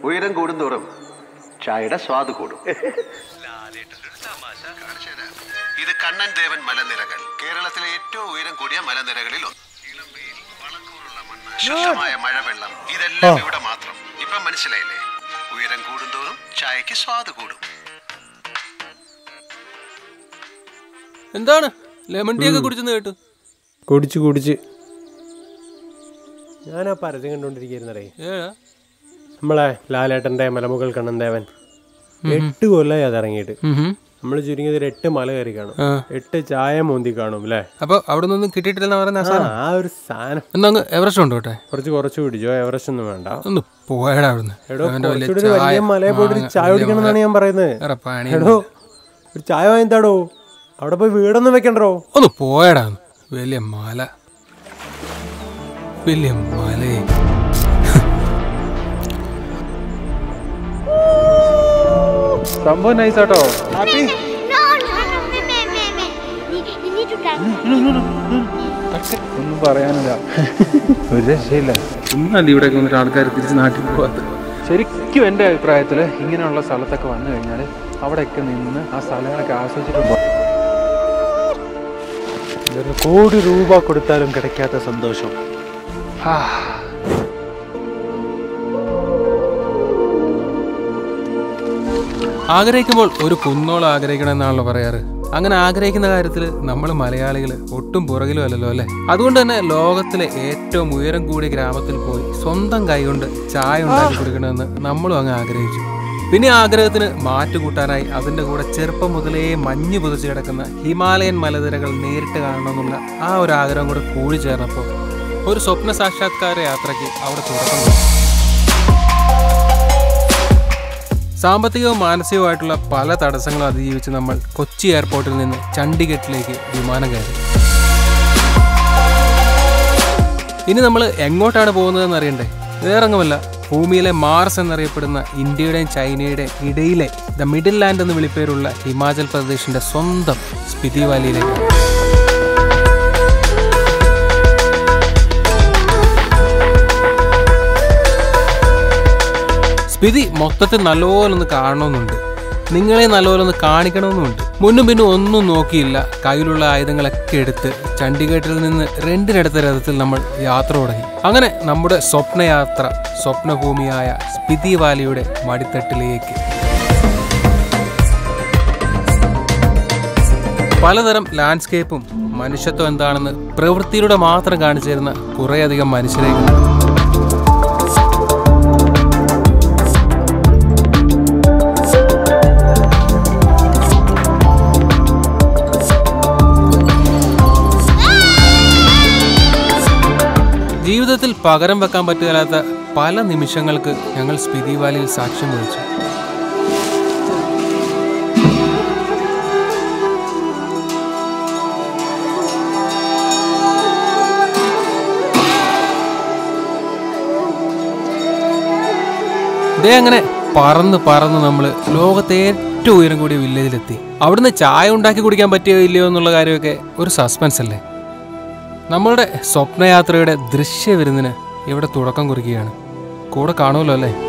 ഉയരം കൂടുന്തോറും ചായയുടെ സ്വാദ് കൂടും ഇത് കണ്ണൻ ദേവൻ മലനിരകൾ കേരളത്തിലെ ഏറ്റവും ഉയരം കൂടിയ മലനിരകളിൽ ഒന്ന് ഇളം വെയിൽ, വളക്കൂറുള്ള മണ്ണ്, ശുദ്ധമായ മഴവെള്ളം ഇതെല്ലാം ഇവിടെ മാത്രം ഇപ്പൊ മനസ്സിലായില്ലേ ഉയരം കൂടുന്തോറും ചായക്ക് സ്വാദ് കൂടും എന്താണ് ലെമൺ ടീ ഒക്കെ കുടിച്ചെന്ന് കേട്ടു കുടിച്ച് കുടിച്ച് ഞാൻ ആ പരസ്യം കണ്ടുകൊണ്ടിരിക്കുന്നേ ഏടാ നമ്മളെ ലാലേട്ടൻ്റെ മലമുകൾ കണ്ണൻ ദേവൻ എട്ട് കൊല്ലമായി അത് ഇറങ്ങിയിട്ട് നമ്മൾ ചുരുങ്ങിയത് ഒരു എട്ട് മല കയറി കാണും ആ. എട്ട് ചായ മോന്തി കാണും അല്ലേ അപ്പൊ അവിടെ നിന്നൊന്നും കിട്ടിയിട്ടില്ലെന്ന് പറയുന്ന ആ ആ, സാധനം ആ ഒരു സാധനം എന്നാ അങ്ങ് എവറസ്റ്റ് ഉണ്ടോ കേട്ടെ കുറച്ച് കുറച്ച് പിടിച്ചോ എവറസ്റ്റ് ഒന്നും വേണ്ട ഒന്ന് പോയടാ അവിടുന്ന് എടോ അവന്റെ വലിയ കുറച്ചുകൂടി ഒരു വലിയ മലയെ പോയിട്ട് ഒരു മാങ്ങ, ചായ വലിയ കുടിക്കണം എന്നാണ് ഞാൻ പറയുന്നത് വേറെ പണി എടോ ഒരു ചായ വാങ്ങിത്താടോ അവിടെ പോയി വീടൊന്നും വെക്കണ്ടോ ഒന്ന് പോയടാ ഒന്ന്. വലിയ മല വലിയ മലയെ സംഭവം നൈസാട്ടോ No, no, no, me, me, me, me. You, you need to dance. ഒന്നും പറയാനില്ല ഒരു രക്ഷയില്ല ഒന്നല്ല ഇവിടെയൊക്കെ വന്നിട്ട് ആൾക്കാർ തിരിച്ച് നാട്ടിൽ പോകാത്ത ശരിക്കും എൻ്റെ അഭിപ്രായത്തിൽ ഇങ്ങനെയുള്ള സ്ഥലത്തൊക്കെ വന്നു കഴിഞ്ഞാൽ അവിടെയൊക്കെ നിന്ന് ആ സ്ഥലങ്ങളൊക്കെ ആസ്വദിച്ചിട്ട് പോ- ഒരു കോടി രൂപ കൊടുത്താലും கிடைக்காத സന്തോഷം ആ. ആഗ്രഹിക്കുമ്പോൾ ഒരു കുന്നോളം ആഗ്രഹിക്കണം എന്നാണല്ലോ പറയാറ് അങ്ങനെ ആഗ്രഹിക്കുന്ന കാര്യത്തിൽ നമ്മൾ മലയാളികൾ ഒട്ടും പുറകിലും അല്ലല്ലോ അല്ലേ അതുകൊണ്ട് തന്നെ ലോകത്തിലെ ഏറ്റവും ഉയരം കൂടിയ ഗ്രാമത്തിൽ പോയി സ്വന്തം കൈകൊണ്ട് ചായ ഉണ്ടാക്കി കുടിക്കണമെന്ന് നമ്മളും അങ്ങ് ആഗ്രഹിച്ചു പിന്നെ ആ ആഗ്രഹത്തിന് മാറ്റുകൂട്ടാനായി അതിന്റെ കൂടെ ചെറുപ്പം മുതലേ മഞ്ഞ് പുതച്ച് കിടക്കുന്ന ഹിമാലയൻ മലനിരകൾ നേരിട്ട് കാണണമെന്നുള്ള ആ ഒരു ആഗ്രഹം കൂടെ കൂടി ചേർന്നപ്പോൾ ഒരു സ്വപ്ന സാക്ഷാത്കാര യാത്രയ്ക്ക് അവിടെ തുടക്കം കുറിച്ചു. സാമ്പത്തികവും മാനസികവുമായിട്ടുള്ള പല തടസ്സങ്ങളും അതിജീവിച്ച് നമ്മൾ കൊച്ചി എയർപോർട്ടിൽ നിന്ന് ചണ്ഡീഗഡിലേക്ക് വിമാനം കയറി ഇനി നമ്മൾ എങ്ങോട്ടാണ് പോകുന്നതെന്ന് അറിയണ്ടേ വേറെങ്ങുമല്ല ഭൂമിയിലെ മാർസ് എന്നറിയപ്പെടുന്ന ഇന്ത്യയുടെയും ചൈനയുടെയും ഇടയിലെ ദ മിഡിൽ ലാൻഡ് എന്ന് വിളിപ്പേരുള്ള ഹിമാചൽ പ്രദേശിന്റെ സ്വന്തം സ്പിതി വാലിയിലേക്കാണ് സ്പിതി മൊത്തത്തിൽ നല്ലപോലെ ഒന്ന് കാണണമെന്നുണ്ട് നിങ്ങളെ നല്ലപോലെ ഒന്ന് കാണിക്കണമെന്നുണ്ട് മുന്നും പിന്നും ഒന്നും നോക്കിയില്ല കയ്യിലുള്ള ആയുധങ്ങളൊക്കെ എടുത്ത് ചണ്ഡീഗഡിൽ നിന്ന് രണ്ടിനടുത്ത രഥത്തിൽ നമ്മൾ യാത്ര തുടങ്ങി അങ്ങനെ നമ്മുടെ സ്വപ്നയാത്ര സ്വപ്നഭൂമിയായ സ്പിതി വാലിയുടെ മടിത്തട്ടിലേക്ക് പലതരം ലാൻഡ്സ്കേപ്പും മനുഷ്യത്വം എന്താണെന്ന് പ്രവൃത്തിയിലൂടെ മാത്രം കാണിച്ചു തരുന്ന കുറേയധികം മനുഷ്യരേഖ ജീവിതത്തിൽ പകരം വെക്കാൻ പറ്റുകയില്ലാത്ത പല നിമിഷങ്ങൾക്ക് ഞങ്ങൾ സ്പിതി വാലിയിൽ സാക്ഷ്യം വഹിച്ചു ദേ അങ്ങനെ പറന്ന് പറന്ന് നമ്മൾ ലോകത്തെ ഏറ്റവും ഉയരം കൂടിയ വില്ലേജിലെത്തി അവിടുന്ന് ചായ ഉണ്ടാക്കി കുടിക്കാൻ പറ്റിയോ ഇല്ലയോ എന്നുള്ള കാര്യമൊക്കെ ഒരു സസ്പെൻസ് അല്ലേ നമ്മളുടെ സ്വപ്നയാത്രയുടെ ദൃശ്യവിരുന്നിന് ഇവിടെ തുടക്കം കുറിക്കുകയാണ് കൂടെ കാണുമല്ലോ അല്ലേ